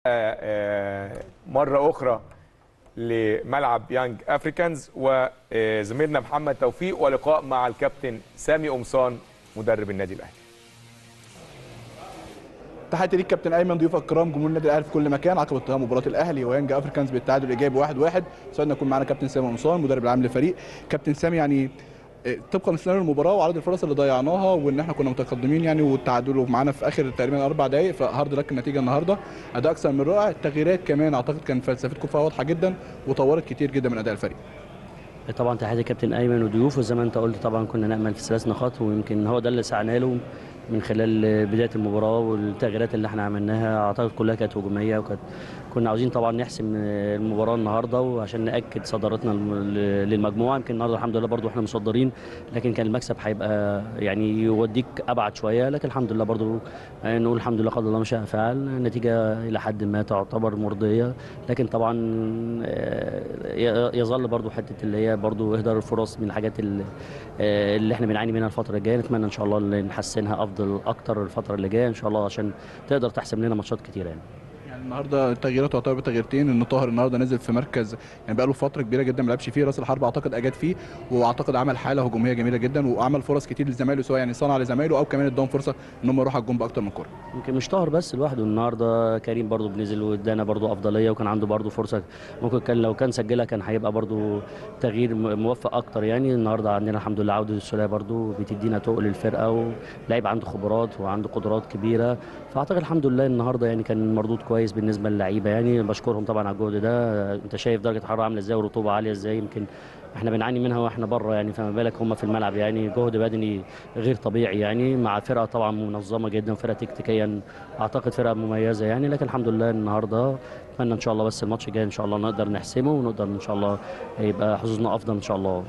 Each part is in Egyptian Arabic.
آه، مره اخرى لملعب يانج افريكانز وزميلنا محمد توفيق ولقاء مع الكابتن سامي قمصان مدرب النادي الاهلي تحياتي ليك كابتن ايمن ضيوفك الكرام جمهور النادي الاهلي في كل مكان عقب انتهاء مباراه الاهلي ويانج افريكانز بالتعادل الايجابي 1-1 واحد سعدنا يكون معانا كابتن سامي قمصان مدرب العام للفريق كابتن سامي يعني إيه، طبقا لسيناريو المباراه وعدد الفرص اللي ضيعناها وان احنا كنا متقدمين يعني والتعادل معانا في اخر تقريبا اربع دقائق فهارد لك النتيجه النهارده اداء اكثر من رائع التغييرات كمان اعتقد كان فلسفتكم فيها واضحه جدا وطورت كتير جدا من اداء الفريق طبعا تحياتي كابتن ايمن وضيوفه زي ما انت قلت طبعا كنا نامل في ثلاث نقاط ويمكن هو ده اللي سعنا له من خلال بدايه المباراه والتغييرات اللي احنا عملناها اعتقد كلها كانت هجوميه وكانت كنا عاوزين طبعا نحسم المباراه النهارده وعشان ناكد صدارتنا للمجموعه يمكن النهارده الحمد لله برضو احنا مصدرين لكن كان المكسب هيبقى يعني يوديك ابعد شويه لكن الحمد لله برضو نقول الحمد لله قدر الله ما شاء فعل النتيجه الى حد ما تعتبر مرضيه لكن طبعا آه، يظل برضو حته اللي هي برضو اهدار الفرص من الحاجات اللي, آه، اللي احنا بنعاني منها الفتره الجايه نتمنى ان شاء الله إن نحسنها افضل اكتر الفتره اللي جايه ان شاء الله عشان تقدر تحسم لنا ماتشات كتيره يعني يعني النهارده التغييرات تعتبر تغييرتين ان طاهر النهارده نزل في مركز يعني بقى له فتره كبيره جدا ما لعبش فيه راس الحرب اعتقد اجاد فيه واعتقد عمل حاله هجوميه جميله جدا وعمل فرص كتير لزمايله سواء يعني صنع لزمايله او كمان اداهم فرصه ان هم يروحوا على الجون باكتر من كوره يمكن مش طاهر بس لوحده النهارده كريم برضو بنزل وادانا برضو افضليه وكان عنده برضو فرصه ممكن كان لو كان سجلها كان هيبقى برضو تغيير م- موفق اكتر يعني النهارده عندنا الحمد لله عوده السوليه برضو بتدينا تقل الفرقه ولاعب عنده خبرات وعنده قدرات كبيره فاعتقد الحمد لله النهارده يعني كان مردود كويس بالنسبه للعيبه يعني بشكرهم طبعا على الجهد ده انت شايف درجه الحراره عامله ازاي والرطوبه عاليه ازاي يمكن احنا بنعاني منها واحنا بره يعني فما بالك هم في الملعب يعني جهد بدني غير طبيعي يعني مع فرقه طبعا منظمه جدا فرقه تكتيكيا اعتقد فرقه مميزه يعني لكن الحمد لله النهارده اتمنى ان شاء الله بس الماتش الجاي ان شاء الله نقدر نحسمه ونقدر ان شاء الله يبقى حظوظنا افضل ان شاء الله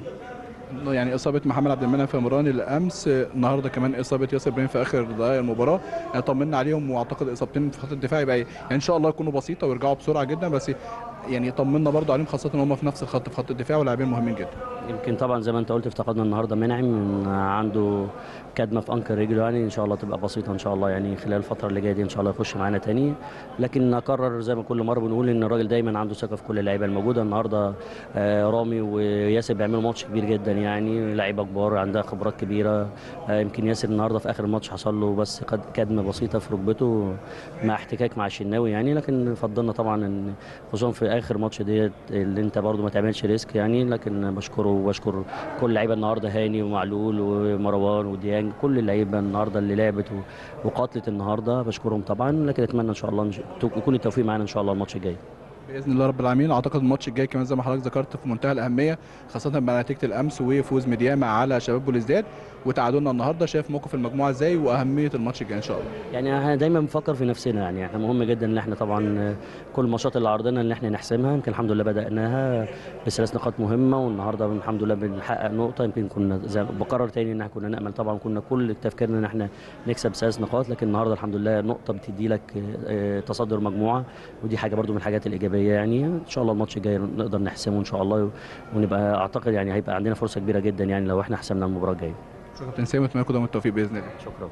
يعني اصابه محمد عبد المنعم في مراني الامس النهارده كمان اصابه ياسر ابراهيم في اخر دقائق المباراه يعني طمنا عليهم واعتقد اصابتين في خط الدفاع يبقى يعني ان شاء الله يكونوا بسيطه ويرجعوا بسرعه جدا بس يعني طمنا برضو عليهم خاصه ان هم في نفس الخط في خط الدفاع ولاعبين مهمين جدا يمكن طبعا زي ما انت قلت افتقدنا النهارده منعم من عنده كدمه في انكر رجله يعني ان شاء الله تبقى بسيطه ان شاء الله يعني خلال الفتره اللي جايه دي ان شاء الله يخش معانا تاني لكن اكرر زي ما كل مره بنقول ان الراجل دايما عنده ثقه في كل اللعيبه الموجوده النهارده آه، رامي وياسر بيعملوا ماتش كبير جدا يعني لعيبه كبار عندها خبرات كبيره آه، يمكن ياسر النهارده في اخر الماتش حصل له بس قد- كدمه بسيطه في ركبته مع احتكاك مع الشناوي يعني لكن فضلنا طبعا ان خصوصا في اخر ماتش ديت اللي انت برضو ما تعملش ريسك يعني لكن بشكره وبشكر كل اللعيبه النهارده هاني ومعلول ومروان وديانج كل اللعيبه النهارده اللي لعبت و- وقاتلت النهارده بشكرهم طبعا لكن اتمنى ان شاء الله نش- يكون التوفيق معانا ان شاء الله الماتش الجاي باذن الله رب العالمين اعتقد الماتش الجاي كمان زي ما حضرتك ذكرت في منتهى الاهميه خاصه بعد نتيجه الامس وفوز ميدياما على شباب بوليزداد وتعادلنا النهارده شايف موقف المجموعه ازاي واهميه الماتش الجاي ان شاء الله يعني احنا دايما بنفكر في نفسنا يعني احنا مهم جدا ان احنا طبعا كل الماتشات اللي عرضنا ان احنا نحسمها يمكن الحمد لله بداناها بثلاث نقاط مهمه والنهارده الحمد لله بنحقق نقطه يمكن كنا زي ما بكرر تاني ان احنا كنا نامل طبعا كنا كل تفكيرنا ان احنا نكسب ثلاث نقاط لكن النهارده الحمد لله نقطه بتدي لك اه، تصدر مجموعه ودي حاجه برضو من الحاجات الايجابيه يعني ان شاء الله الماتش الجاي نقدر نحسمه ان شاء الله ونبقى اعتقد يعني هيبقى عندنا فرصه كبيره جدا يعني لو احنا حسمنا المباراه الجايه شكرا كابتن سامي اتمنى لكم دوام التوفيق باذن الله شكرا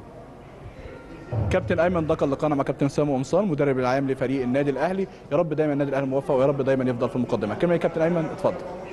كابتن ايمن ده كان لقانا مع كابتن سامي قمصان مدرب العام لفريق النادي الاهلي يا رب دايما النادي الاهلي موفق ويا رب دايما يفضل في المقدمه كلمه يا كابتن ايمن اتفضل